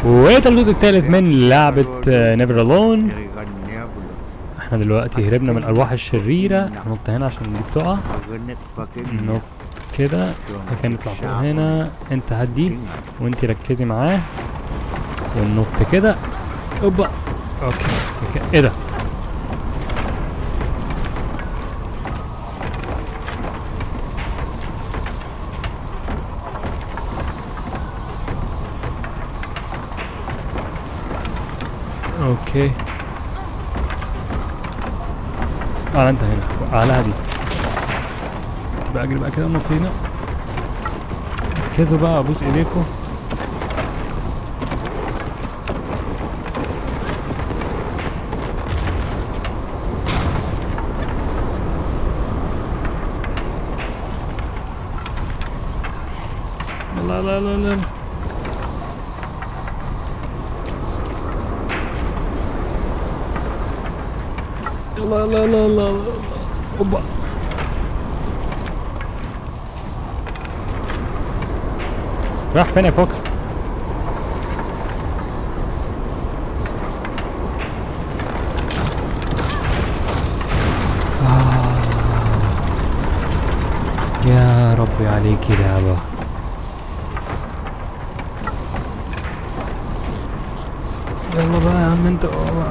وده الجزء الثالث من لعبة نيفر الون احنا دلوقتي هربنا من الارواح الشريرة ننط هنا عشان دي بتقع ننط كده مكان نطلع فوق هنا انت هدي وانت ركزي معاه وننط كده اوبا اوكي اوكي ايه ده اوكي تعال انت هنا وقعلها دي تبقى اجري بقى كده نط هنا ركزوا بقى ابوس ايديكم لا لا لا لا يلا يلا يلا يلا يلا اوبا راح فين يا فوكس آه. يا ربي عليكي لعبة يلا بقى يا عم انت بقى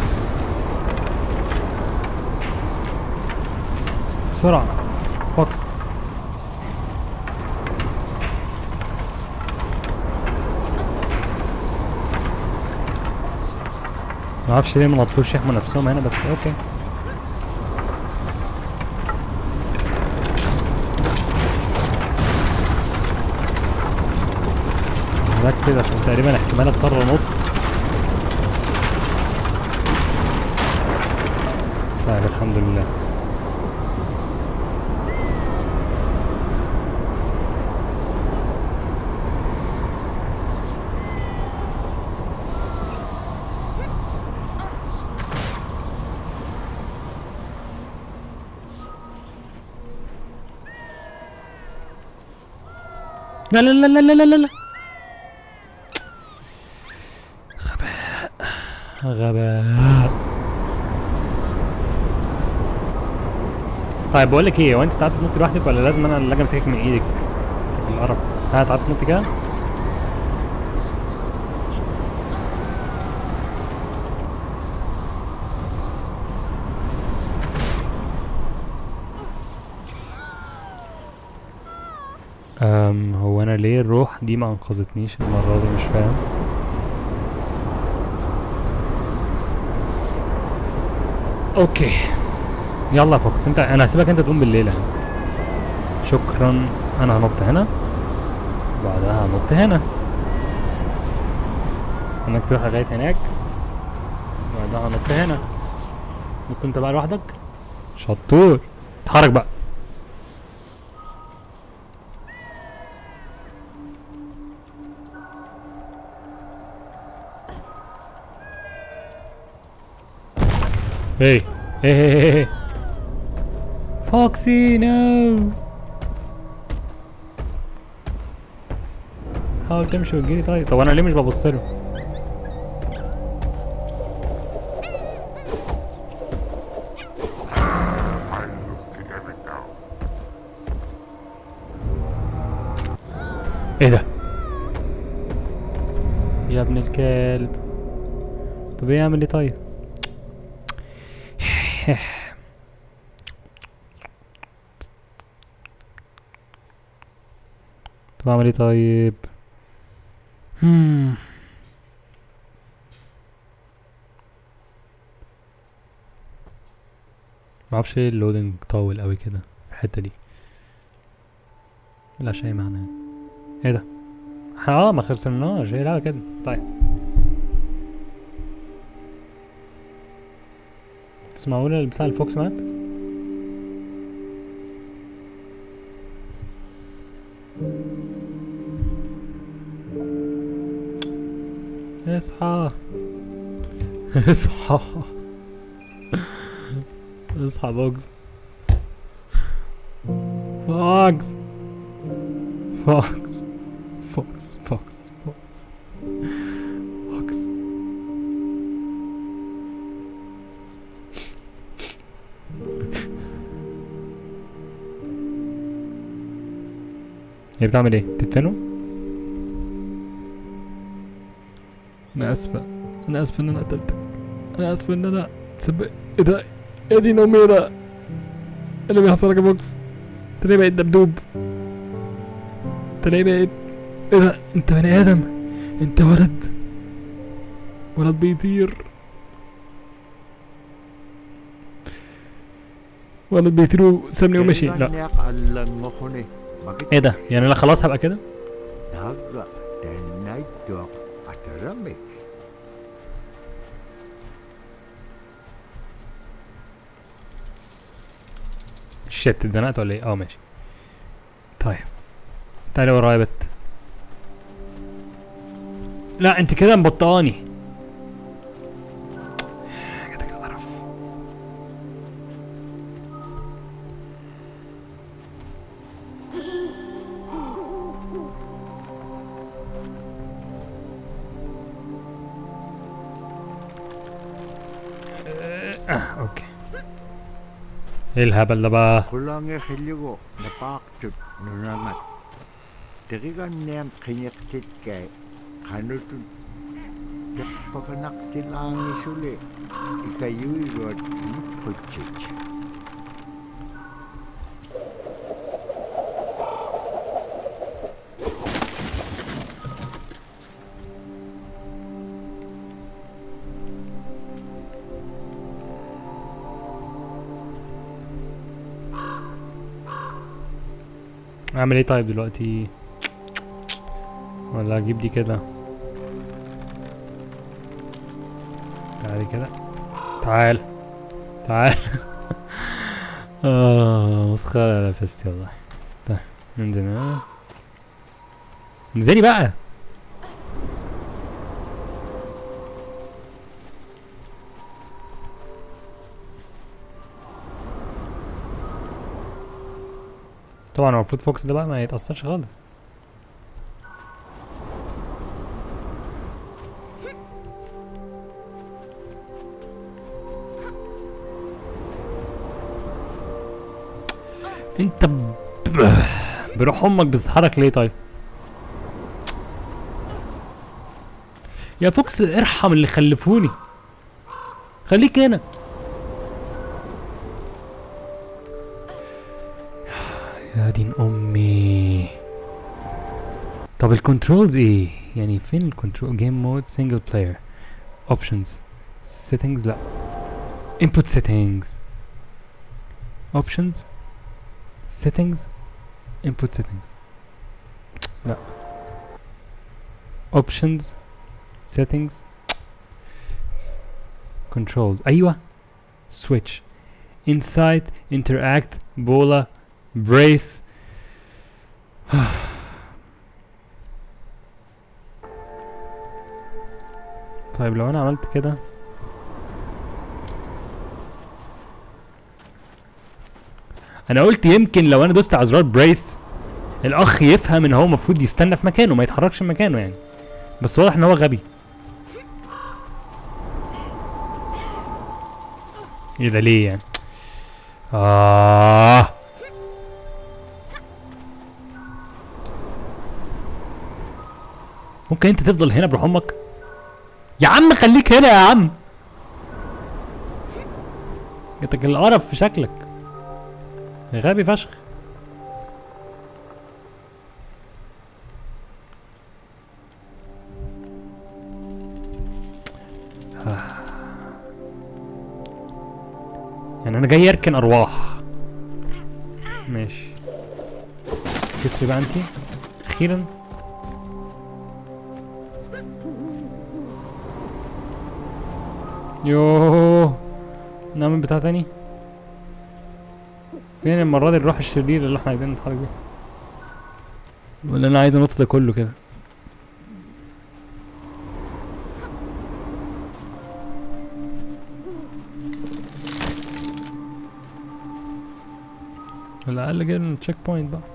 بسرعة فوكس ما اعرفش ليه ما نطوش يحموا نفسهم هنا بس اوكي ركز عشان تقريبا احتمال اضطر انط طيب الحمد لله لا لا لا لا لا لا لا غباء غباء طيب بقول لك ايه هو انت تعرف تنط لوحدك ولا لازم انا اللي اجي امسكك من ايدك طب القرف ها تعرف تنط كده أم هو انا ليه الروح دي ما انقذتنيش المرة دي مش فاهم اوكي يلا يا فوكس انت انا هسيبك انت تقوم بالليلة شكرا انا هنط هنا بعدها هنط هنا استناك تروح لغاية هناك بعدها هنط هنا نط انت بقى لوحدك شطور اتحرك بقى Hey, hey, hey, hey, hey. Foxy, no. حاول تمشي وتجيلي طيب طب انا ليه مش ببص له ايه ده يا ابن الكلب طب ايه اعمل ايه طيب طب اعمل ايه طيب هم. معرفش ليه اللودنج طول قوي كده في الحته دي لا شيء معناه ايه ده اه ما خسرناش هي لعبه كده طيب تسمعوا بتاع الفوكس مات اصحى اصحى اصحى بوكس فوكس فوكس فوكس فوكس فوكس هي بتعمل ايه تدفنه انا اسفه انا اسفه ان انا قتلتك انا اسفه ان انا تسب ايه ده ايه دي امي ايه ده ايه اللي بيحصل لك يا فوكس انت ليه بقيت دبدوب انت ليه بقيت ايه ده انت بني ادم انت ولد ولد بيطير ولد بيطير وسابني ومشي لا ايه ده يعني انا خلاص هبقى كده شت اتزنقت ولا ايه اه ماشي طيب تعالي ورايا يا بت لا انت كده مبطئاني جاتك القرف آه، اوكي ايه الهبل ده بقى 굴렁에 흘리고 나빡죽 누나맛 대기가 냠 그녀짓게 가늘도 역버가 낙질 앙이 술래 이가 유이로 이쁘지지 اعمل ايه طيب دلوقتي ولا اجيب دي كده تعالي كده تعال تعال اه مسخرة لبستي والله طيب ننزل هنا انزلي بقى طبعا هو المفروض فوكس ده بقى ما يتأثرش خالص انت ب... بروح امك بتتحرك ليه طيب يا فوكس ارحم اللي خلفوني خليك هنا يا دين امي طب الكنترولز ايه يعني فين الكنترول جيم مود سنجل بلاير اوبشنز سيتنجز لا input settings options settings input settings لا options settings controls ايوه switch insight interact bola brace طيب لو انا عملت كده انا قلت يمكن لو انا دوست على زرار بريس الاخ يفهم ان هو المفروض يستنى في مكانه ما يتحركش من مكانه يعني بس واضح ان هو غبي ايه ده ليه يعني آه ممكن انت تفضل هنا بروح امك يا عم خليك هنا يا عم جاتك القرف في شكلك غبي فشخ يعني انا جاي اركن ارواح ماشي كسري بقى انتي اخيرا يوه نعمل بتاع تاني فين المرة دي الروح الشرير اللي احنا عايزين نتحرك بيه ولا انا عايز انط ده كله كده على الاقل كده التشيك بوينت بقى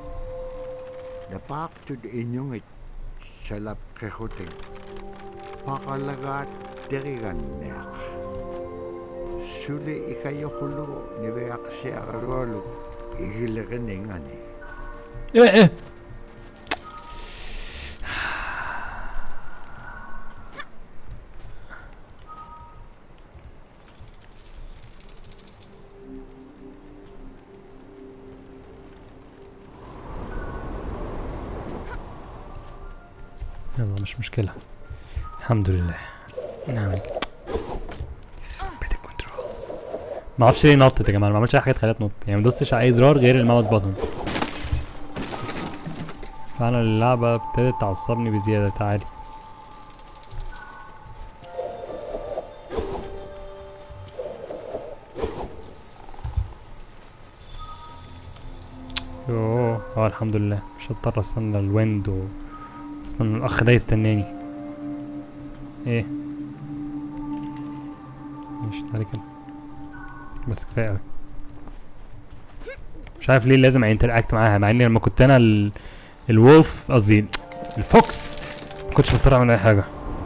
나빡죽 인용의 살랍 개호팅 pakalagat derigan neak suli ikayo hulu nibeak siya karolo ihilagan ingani ايه ايه يلا مش مشكلة الحمد لله نعمل بيت كنترولز ما اعرفش ليه نطت يا جماعه أنا ما عملتش اي حاجه تخليها تنط يعني ما دوستش على اي زرار غير الماوس بutton فانا اللعبه ابتدت تعصبني بزياده تعالي يوه اه الحمد لله مش هضطر استنى الويند و استنى الاخ ده يستناني ايه مش تعالي كده بس كفايه قوي مش عارف ليه لازم انتراكت معاها مع اني لما كنت انا ال... الولف قصدي الفوكس ما كنتش مضطر اعمل اي حاجه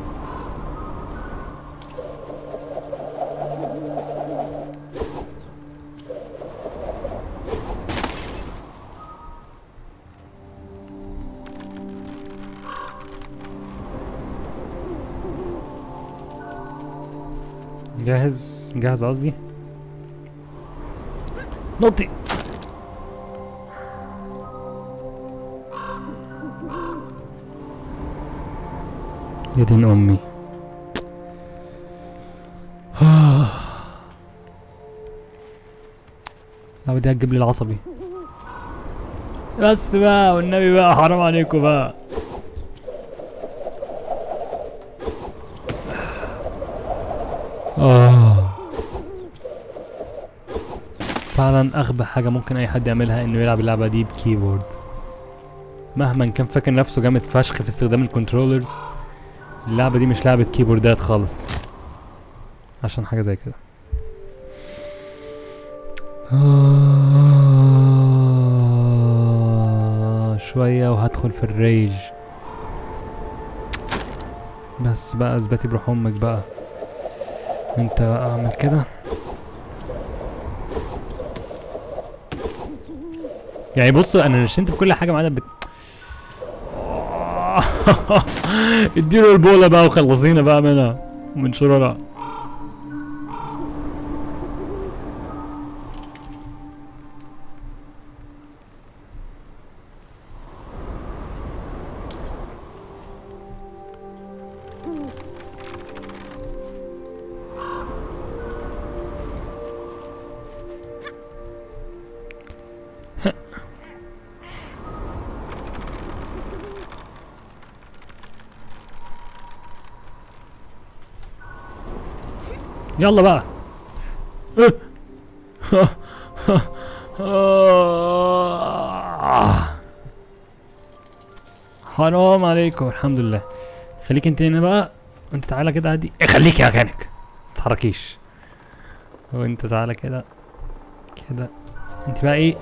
جاهز جاهز قصدي نطي يا دين امي لا بدي هتجيب لي العصبي بس بقى والنبي بقى حرام عليكم بقى آه فعلا اغبى حاجه ممكن اي حد يعملها انه يلعب اللعبه دي بكيبورد مهما كان فاكر نفسه جامد فشخ في استخدام الكنترولرز اللعبه دي مش لعبه كيبوردات خالص عشان حاجه زي كده آه شويه وهدخل في الريج بس بقى اثبتي بروح امك بقى انت بقى اعمل كده يعني بصوا انا نشنت في كل حاجه معانا بت... اديله البوله بقى وخلصينا بقى منها ومن شرورها يلا بقى حرام عليكم الحمد لله خليك انت هنا بقى وانت تعالى كده عادي ايه خليك يا مكانك متتحركيش وانت تعالى كده كده انت بقى ايه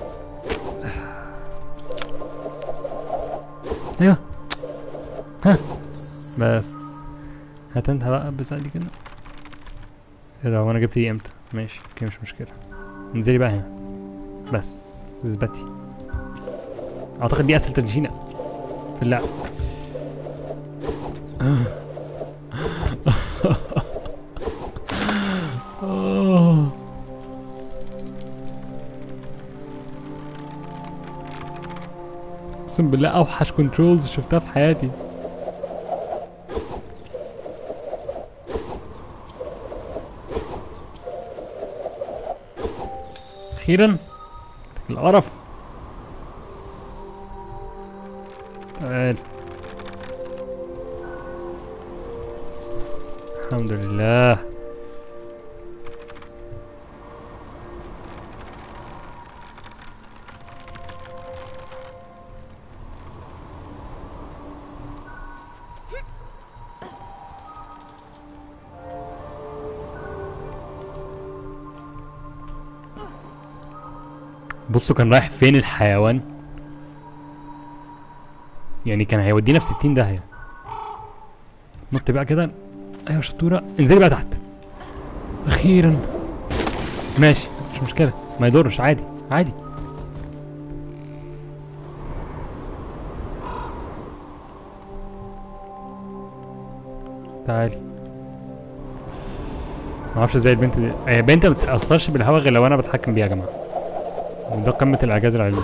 ايوه ها بس هات انت بقى بتاع دي كده ايه ده هو انا جبت ايه امتى ماشي اوكي مش مشكله انزلي بقى هنا بس اثبتي اعتقد دي اسهل تنشينه في اللعب اقسم بالله اوحش كنترولز شفتها في حياتي اخيرا القرف تعال الحمد لله بصوا كان رايح فين الحيوان يعني كان هيودينا في 60 داهيه نط بقى كده ايوه شطوره انزلي بقى تحت اخيرا ماشي مش مشكله ما يضرش عادي عادي تعالي ما اعرفش ازاي البنت دي هي بنت ما بتتاثرش بالهواء غير لو انا بتحكم بيها يا جماعه وده قمه الاعجاز العلمي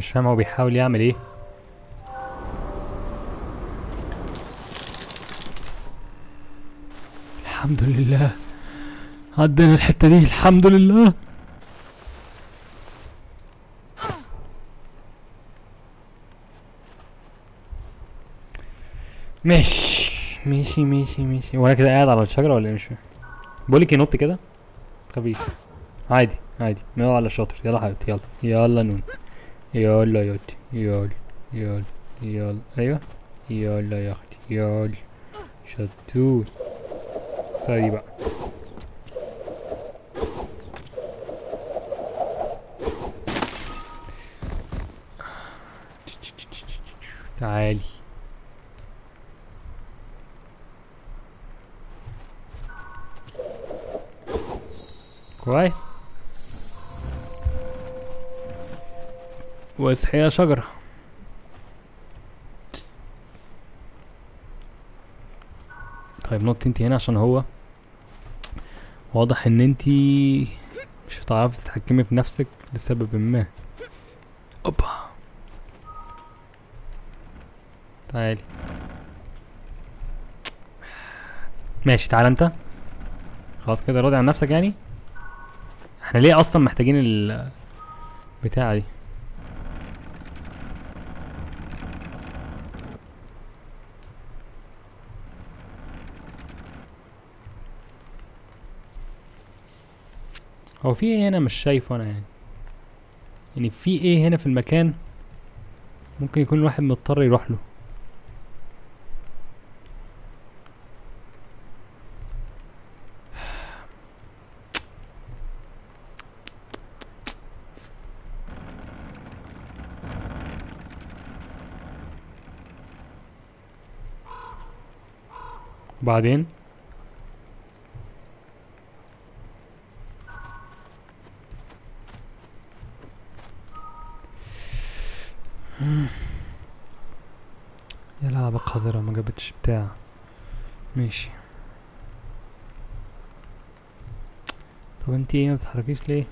مش فاهم هو بيحاول يعمل ايه الحمد لله عدينا الحتة دي الحمد لله ماشي ماشي ماشي ماشي وانا كده قاعد على الشجرة ولا ايه مش فاهم بقولك ينط كده خفيف عادي عادي ما هو على الشاطر يلا حبيبتي يلا يلا نون يلا يا اختي يلا يلا يلا ايوه يلا يا اختي يلا شطور سوري بقى تعالي كويس واصحي يا شجرة طيب نط انت هنا عشان هو واضح ان انت مش هتعرفي تتحكمي في نفسك لسبب ما اوبا تعالي ماشي تعال انت خلاص كده راضي عن نفسك يعني احنا ليه اصلا محتاجين ال بتاع دي هو في ايه هنا مش شايفه انا يعني يعني في ايه هنا في المكان ممكن يكون الواحد مضطر يروح له بعدين يا لعبة قذرة ما جابتش بتاع ماشي طب انتي ايه ما بتتحركيش ليه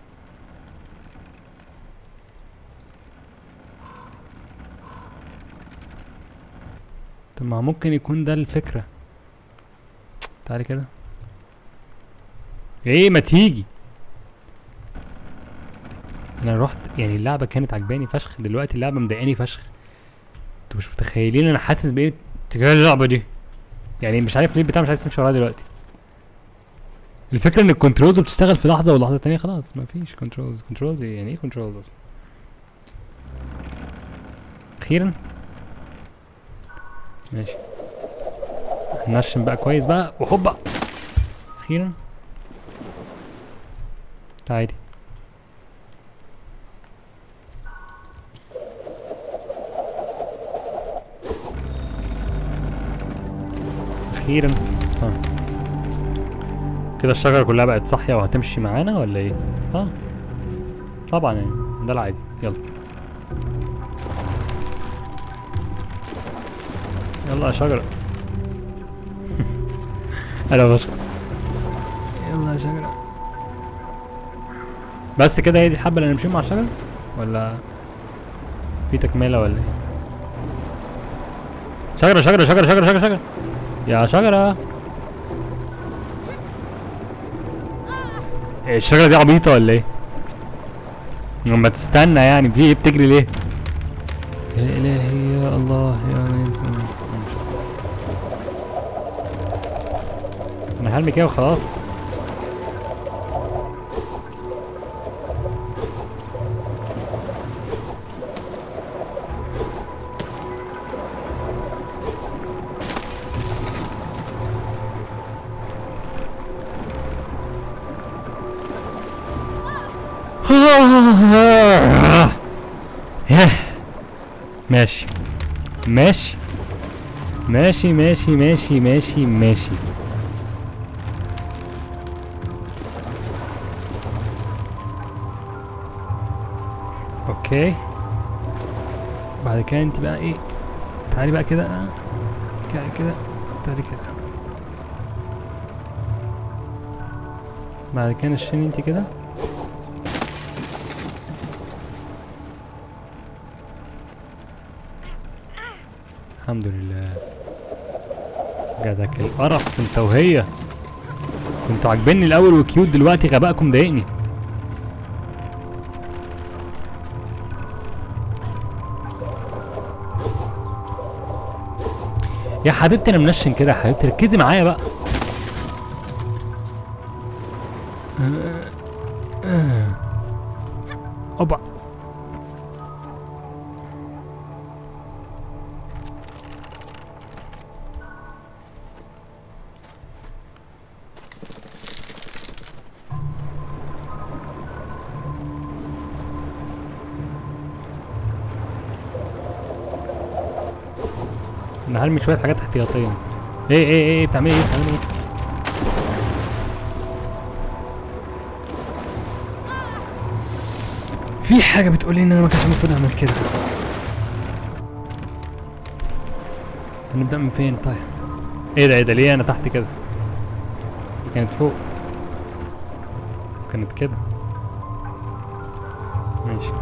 طب ما ممكن يكون ده الفكرة تعالي كده ايه ما تيجي انا رحت يعني اللعبة كانت عجباني فشخ دلوقتي اللعبة مضايقاني فشخ انتوا مش متخيلين انا حاسس بايه تجاه اللعبة دي يعني مش عارف ليه البتاع مش عايز تمشي ورايا دلوقتي الفكرة ان الكنترولز بتشتغل في لحظة واللحظة التانية خلاص ما فيش كنترولز كنترولز يعني ايه كنترولز اصلا اخيرا ماشي نشم بقى كويس بقى وهوبا اخيرا تعالي اخيرا ها كده الشجرة كلها بقت صاحية وهتمشي معانا ولا ايه؟ اه طبعا يعني ده العادي يلا يلا يا شجرة هلا بشكر يلا يا شجرة بس كده هي دي الحبة اللي نمشي مع الشجرة ولا في تكملة ولا ايه؟ شجرة شجرة شجرة شجرة شجرة شجرة يا شجرة إيه الشجرة دي عبيطة ولا ايه؟ لما تستنى يعني في ايه بتجري ليه؟ يا الهي يا الله يا ناس انا هرمي كده وخلاص ماشي ماشي ماشي ماشي ماشي ماشي ماشي اوكي بعد كده انت بقى ايه تعالي بقى كده كده كده تعالي كده بعد كده نشيني انت كده الحمد لله جدك القرف انت وهي كنتوا عاجبني الاول وكيوت دلوقتي غبائكم مضايقني يا حبيبتي انا منشن كده يا حبيبتي ركزي معايا بقى اوبا انا هرمي شويه حاجات احتياطيه ايه ايه ايه بتعملي ايه بتعملي ايه في حاجه بتقولي ان انا ما كانش المفروض اعمل كده هنبدا من فين طيب ايه ده ايه ده ليه انا تحت كده دي كانت فوق كانت كده ماشي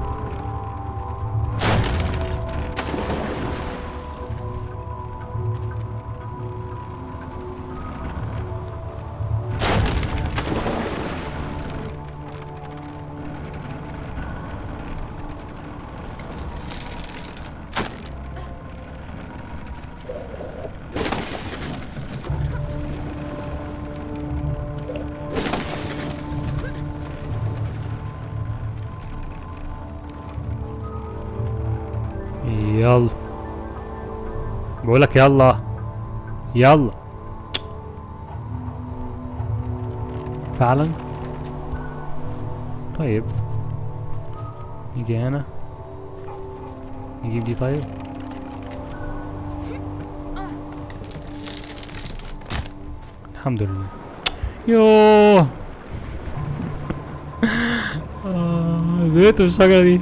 يلا بقولك يلا يلا فعلا طيب نيجي هنا نجيب دي طيب الحمد لله يوه آه، زهقت من الشجرة دي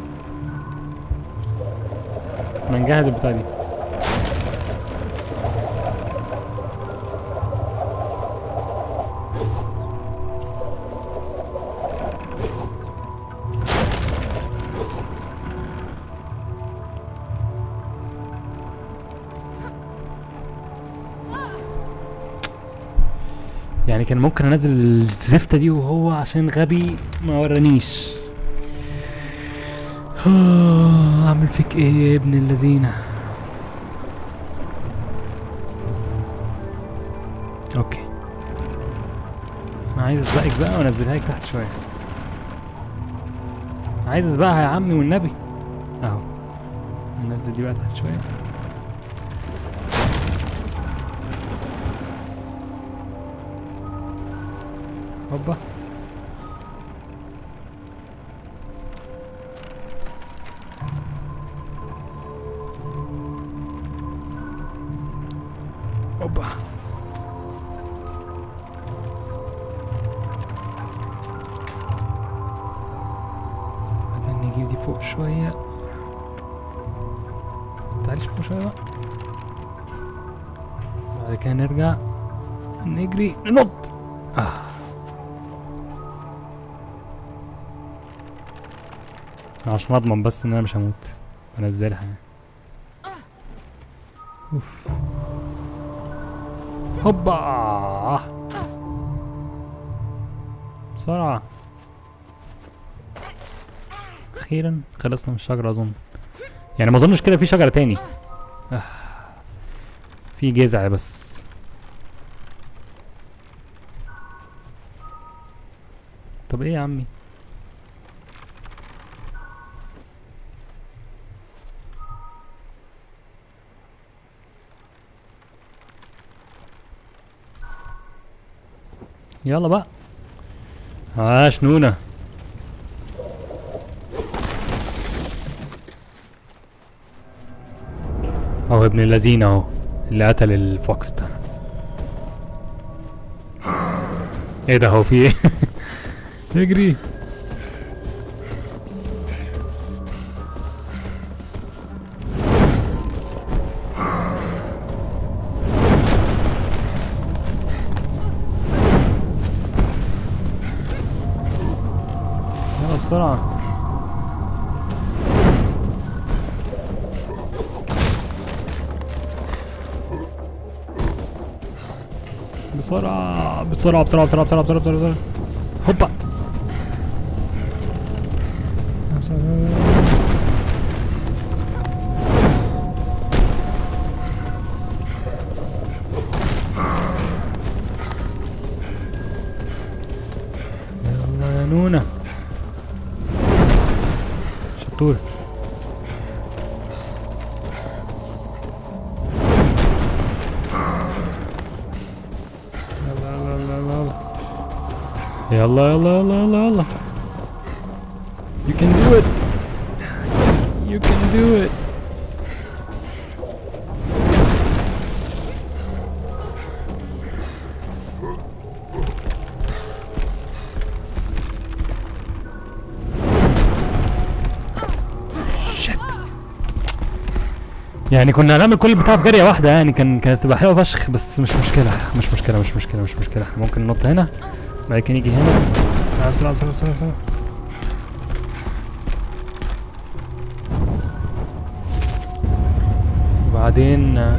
انا نجهز البتاع دي يعني كان ممكن انزل الزفتة دي وهو عشان غبي ما ورانيش اعمل فيك ايه يا ابن اللذينة اوكي انا عايز اسبقك بقى وانزلها لك تحت شوية عايز اسبقها يا عمي والنبي اهو ننزل دي بقى تحت شوية هوبا هوبا بعدين نجيب دي فوق شوية تعالش فوق شوية بقى بعد كده نرجع نجري ننط آه. عشان اضمن بس ان انا مش هموت انزلها يعني اوف هوبا بسرعة اخيرا خلصنا من الشجرة اظن يعني ما اظنش كده في شجرة تاني آه. في جذع بس طب ايه يا عمي يلا بقى ها شنونة اهو ابن اللذين اهو اللي قتل الفوكس بتاعنا ايه ده هو في ايه اجري يلا بسرعة بسرعة بسرعة بسرعة بسرعة بسرعة بسرعة بسرعة, بسرعة. هوبا بسرعة، بسرعة، بسرعة. يلا يا نونة شطور يلا يلا يلا يلا يلا يلا يلا يلا You can do it You can do it Shit. يعني كنا هنعمل كل البتاع في جارية واحدة يعني كان كانت تبقى حلوة فشخ بس مش مشكلة مش مشكلة مش مشكلة مش مشكلة احنا ممكن ننط هنا بعد كده نيجي هنا تعال بسرعة بسرعة بسرعة بسرعة وبعدين آه،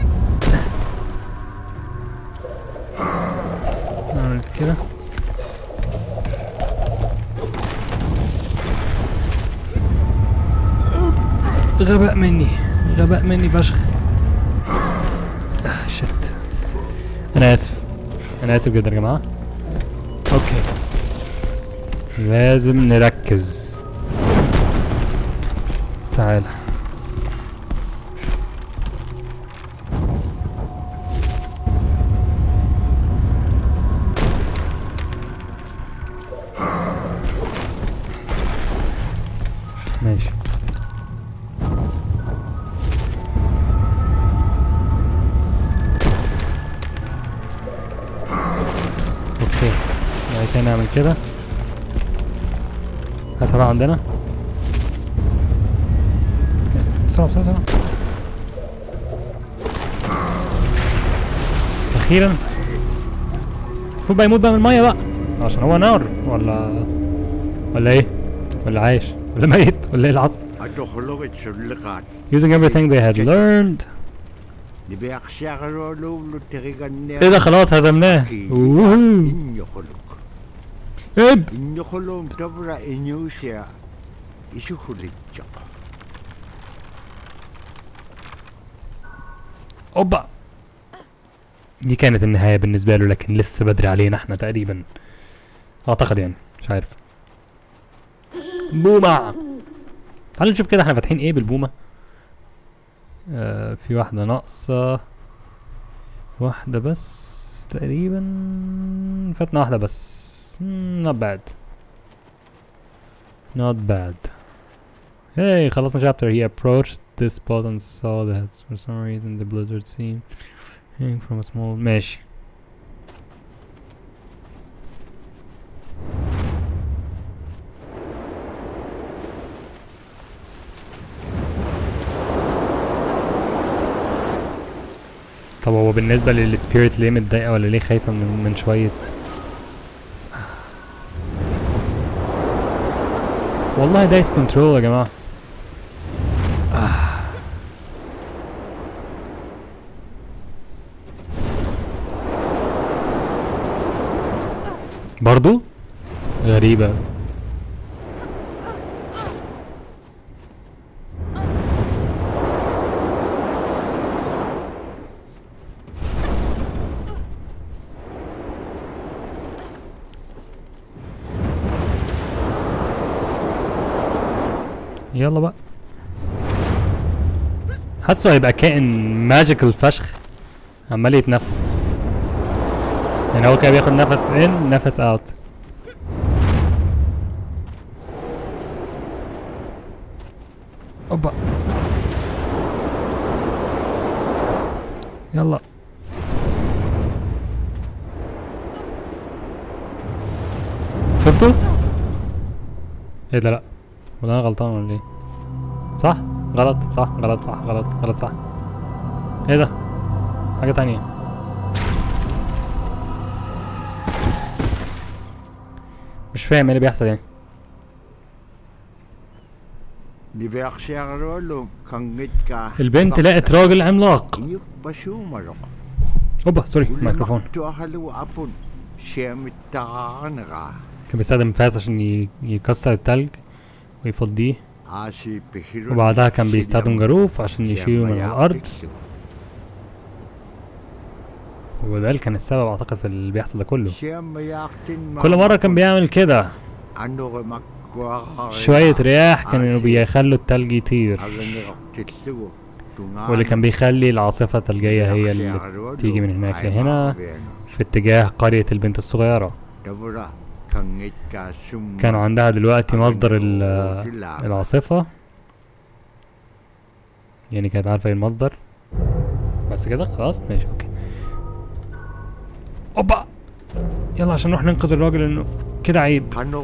نعمل كده غباء مني غباء مني فشخ آه شت انا اسف انا اسف جدا يا جماعه اوكي لازم نركز تعال ماشي اوكي بعد كده نعمل كده هاتها بقى عندنا اوكي بسرعة بسرعة بسرعة أخيرا المفروض بقى يموت بقى من المية بقى عشان هو نار ولا ولا ايه؟ ولا عايش؟ ولا ميت؟ ولا ايه اللي حصل؟ התוכלורת שולחת Using everything they had learned ועכשיו לא תרגניה ايه ده خلاص هزمناه ووهو. إن يخلق ايب إن يخلق تبرا إن يوسع يسخلق اوبا دي كانت النهاية بالنسبة له لكن لسه بدري علينا احنا تقريبا اعتقد يعني مش عارف بومة تعالوا نشوف كده احنا فاتحين ايه بالبومة آه في واحدة ناقصة واحدة بس تقريبا فاتنا واحدة بس Hmm, not bad not bad hey خلصنا chapter he approached this spot and saw that for some reason the blizzard seemed hanging from a small ماشي طب هو بالنسبة للسبيريت ليه متضايقة ولا ليه خايفة من, من شوية والله دايس كنترول يا جماعة آه. برضو غريبة يلا بقى حاسه هيبقى كائن ماجيكال فشخ عمال يتنفس يعني هو كده بياخد نفس ان نفس اوت اوبا يلا شفتوا؟ ايه ده لا ولا انا غلطان ولا ايه؟ صح؟ غلط صح غلط صح غلط غلط صح ايه ده؟ حاجة تانية مش فاهم ايه اللي بيحصل يعني ועכשיו לא כנגד البنت لقت راجل عملاق בדיוק בשום מרוק. اوبا سوري ميكروفون تؤهلوا أبون شيم التغانغا كان بيستخدم فاس عشان ي- يكسر التلج ويفضيه آسي بخير وبعدها كان بيستخدم جاروف عشان يشيله من الأرض وده اللي كان السبب اعتقد في اللي بيحصل ده كله كل مرة كان بيعمل كده شوية رياح كانوا بيخلوا التلج يطير واللي كان بيخلي العاصفة الثلجية هي اللي تيجي من هناك لهنا في اتجاه قرية البنت الصغيرة كان عندها دلوقتي مصدر ال- العاصفة يعني كانت عارفة ايه المصدر بس كده خلاص ماشي اوكي اوبا يلا عشان نروح ننقذ الراجل انه كده عيب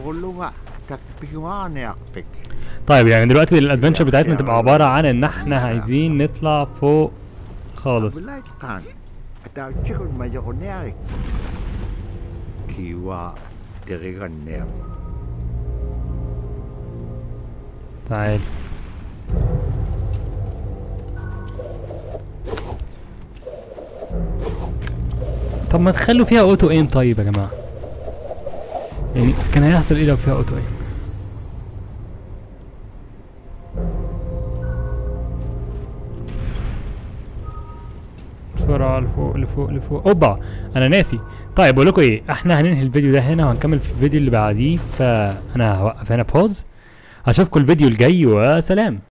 طيب يعني دلوقتي الادفنتشر بتاعتنا تبقى عبارة عن ان احنا عايزين نطلع فوق خالص تعال طب ما تخلوا فيها اوتو ايم طيب يا جماعة يعني كان هيحصل ايه لو فيها اوتو ايم بسرعة لفوق لفوق لفوق اوبا انا ناسي طيب بقول لكم ايه احنا هننهي الفيديو ده هنا وهنكمل في الفيديو اللي بعديه فانا هوقف هنا بوز اشوفكم الفيديو الجاي وسلام